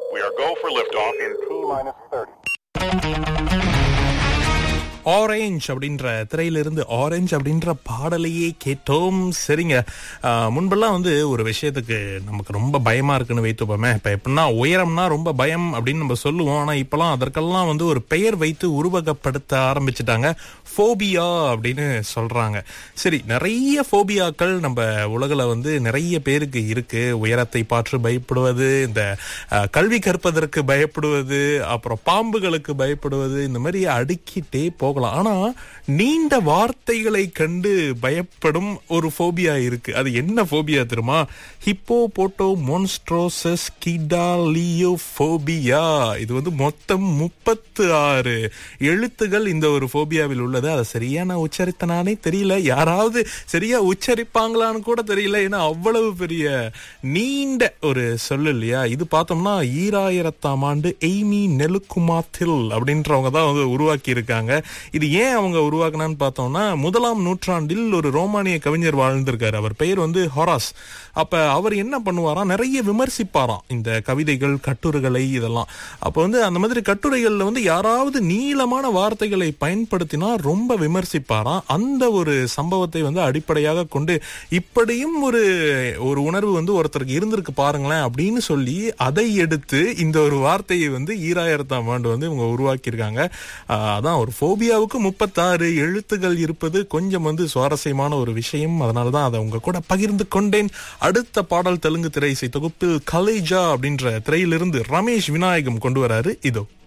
We are go for liftoff in T minus 30. Orange அப்படின்ற திரையிலிருந்து orange அப்படின்ற பாடலையே கேட்டோம் சரிங்க ஆஹ், முன்பெல்லாம் வந்து ஒரு விஷயத்துக்கு நமக்கு ரொம்ப பயமா இருக்குன்னு வைத்துப்போமே இப்ப எப்படின்னா உயரம்னா ரொம்ப பயம் அப்படின்னு நம்ம சொல்லுவோம் ஆனா இப்பெல்லாம் அதற்கெல்லாம் வந்து ஒரு பெயர் வைத்து உருவகப்படுத்த ஆரம்பிச்சிட்டாங்க ஃபோபியா அப்படின்னு சொல்றாங்க சரி நிறைய ஃபோபியாக்கள் நம்ம உலகில் வந்து நிறைய பேருக்கு இருக்கு உயரத்தை பார்த்து பயப்படுவது இந்த அஹ், கல்வி கற்பதற்கு பயப்படுவது அப்புறம் பாம்புகளுக்கு பயப்படுவது இந்த மாதிரி அடுக்கிட்டே போகலாம் ஆனா நீண்ட வார்த்தைகளை கண்டு பயப்படும் ஒரு ஃபோபியா இருக்கு அது என்ன ஃபோபியா தெரியுமா ஹிப்போ போட்டோ மோன்ஸ்ட்ரோசஸ் கிடாலியோஃபோபியா இது வந்து மொத்தம் முப்பத்து ஆறு எழுத்துகள் இந்த ஒரு ஃபோபியாவில் உள்ளது அதை சரியா நான் உச்சரித்தனானே தெரியல யாராவது சரியா உச்சரிப்பாங்களான்னு கூட தெரியல ஏன்னா அவ்வளவு பெரிய நீண்ட ஒரு சொல்லு இல்லையா இது பார்த்தோம்னா ஈராயிரத்தாம் ஆண்டு எய்மி நெலுக்குமாத்தில் அப்படின்றவங்க தான் வந்து உருவாக்கி இருக்காங்க இது ஏன் அவங்க உருவாக்குனான்னு பார்த்தோம்னா முதலாம் நூற்றாண்டில் ஒரு ரோமானிய கவிஞர் வாழ்ந்திருக்காரு அவர் பெயர் வந்து ஹொராஸ் அப்ப அவர் என்ன பண்ணுவாராம் நிறைய விமர்சிப்பாராம் இந்த கவிதைகள் கட்டுரைகளை இதெல்லாம் அப்ப வந்து அந்த மாதிரி கட்டுரைகள்ல வந்து யாராவது நீளமான வார்த்தைகளை பயன்படுத்தினா ரொம்ப விமர்சிப்பாராம் அந்த ஒரு சம்பவத்தை வந்து அடிப்படையாக கொண்டு இப்படியும் ஒரு ஒரு உணர்வு வந்து ஒருத்தருக்கு இருந்திருக்கு பாருங்களேன் அப்படின்னு சொல்லி அதை எடுத்து இந்த ஒரு வார்த்தையை வந்து ஈராயிரத்தாம் ஆண்டு வந்து இவங்க உருவாக்கியிருக்காங்க ஆஹ் அதான் ஒரு ஃபோபியாவுக்கு முப்பத்தாறு எழுத்துகள் இருப்பது கொஞ்சம் வந்து சுவாரஸ்யமான ஒரு விஷயம் அதனால தான் அதை உங்க கூட பகிர்ந்து கொண்டேன் அடுத்த பாடல் தெலுங்கு திரை இசை தொகுப்பில் கலேஜா அப்படின்ற திரையிலிருந்து ரமேஷ் விநாயகம் கொண்டு வராரு இதோ